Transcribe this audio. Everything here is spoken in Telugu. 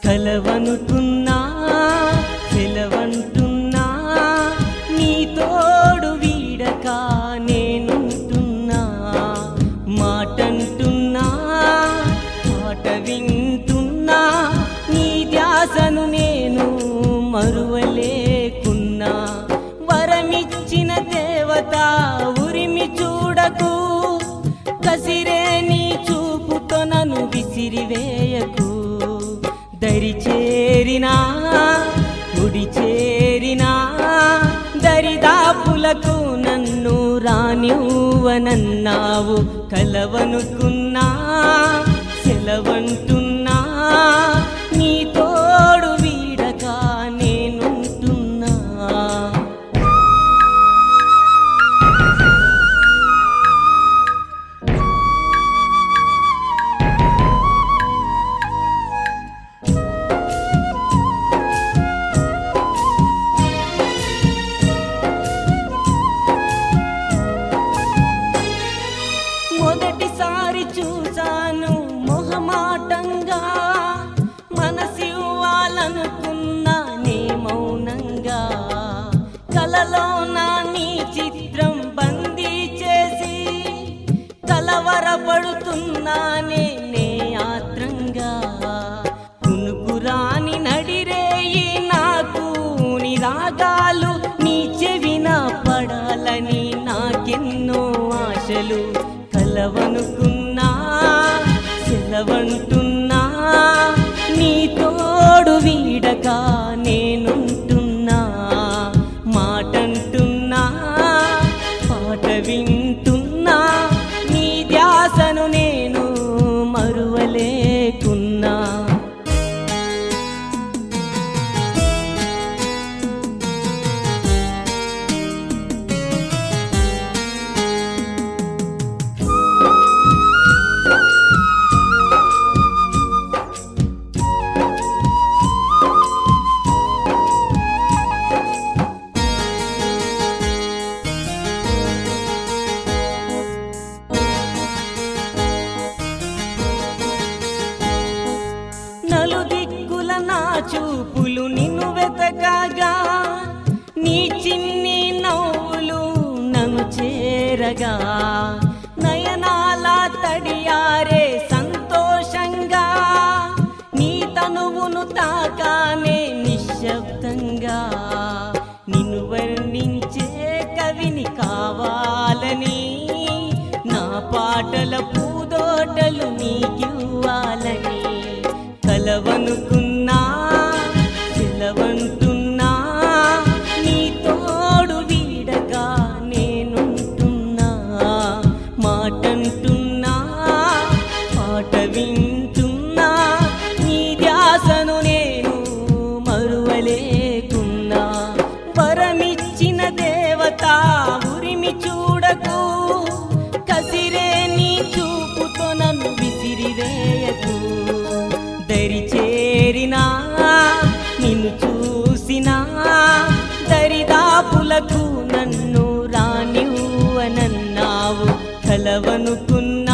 కలవనుకున్నా సెలవంటున్నా నీ తోడు వీడక నేనుంటున్నా మాటంటున్నా పాట వింటున్నా నీ ధ్యాసను నేను మరువలేకున్నా వరమిచ్చిన దేవత ఉరిమి చూడకు కసిరే నీ చూపుతో నన్ను విసిరివేయకు దరి చేరినా గుడి చేరినా దరిదాపులకు నన్ను రానివ్వనన్నావు కలవనుకున్నా సెలవంటున్నా నీ తోడు వీడక నేనుంటున్నా మొదటిసారి చూశాను మొహమాటంగా మనసివ్వాలనుకున్నా నే మౌనంగా కలలో నా నీ చిత్రం బందీ చేసి కలవరపడుతున్నానే నే ఆత్రంగా కునుకురాని నడిరేయి నాకు నీ రాగాలు నీ చెవిన పడాలని నాకెన్నో ఆశలు కలవనుకున్నా సెలవంటున్నా నీ తోడు వీడక నేనుంటున్నా మాటంటున్నా పాట వింటున్నా నీ ధ్యాసను నేను మరువలేకున్నా నలుదిక్కుల నా చూపులు నిన్ను వెతకగా నీ చిన్ని నవ్వులు నన్ను చేరగా నయనాల తడియారే సంతోషంగా నీ తనువును తాకానే నిశ్శబ్దంగా నిన్ను వర్ణించే కవిని కావాలని నా పాటల పూదోటలు నీకివ్వాలని కలవనుకున్నా సెలవంటున్నా నీ తోడు వీడగా నేనుంటున్నా మాటంటున్నా పాట వింటున్నా నీ ధ్యాసను నేను మరువలేకున్నా వరమిచ్చిన దేవత ఉరిమి చూడకు కసిరే నీ చూపుతో నన్ను విసిరివేయకు దరి చేరినా నిన్ను చూసినా దరిదాపులకు నన్ను రానివ్వనన్నావు కలవనుకున్నా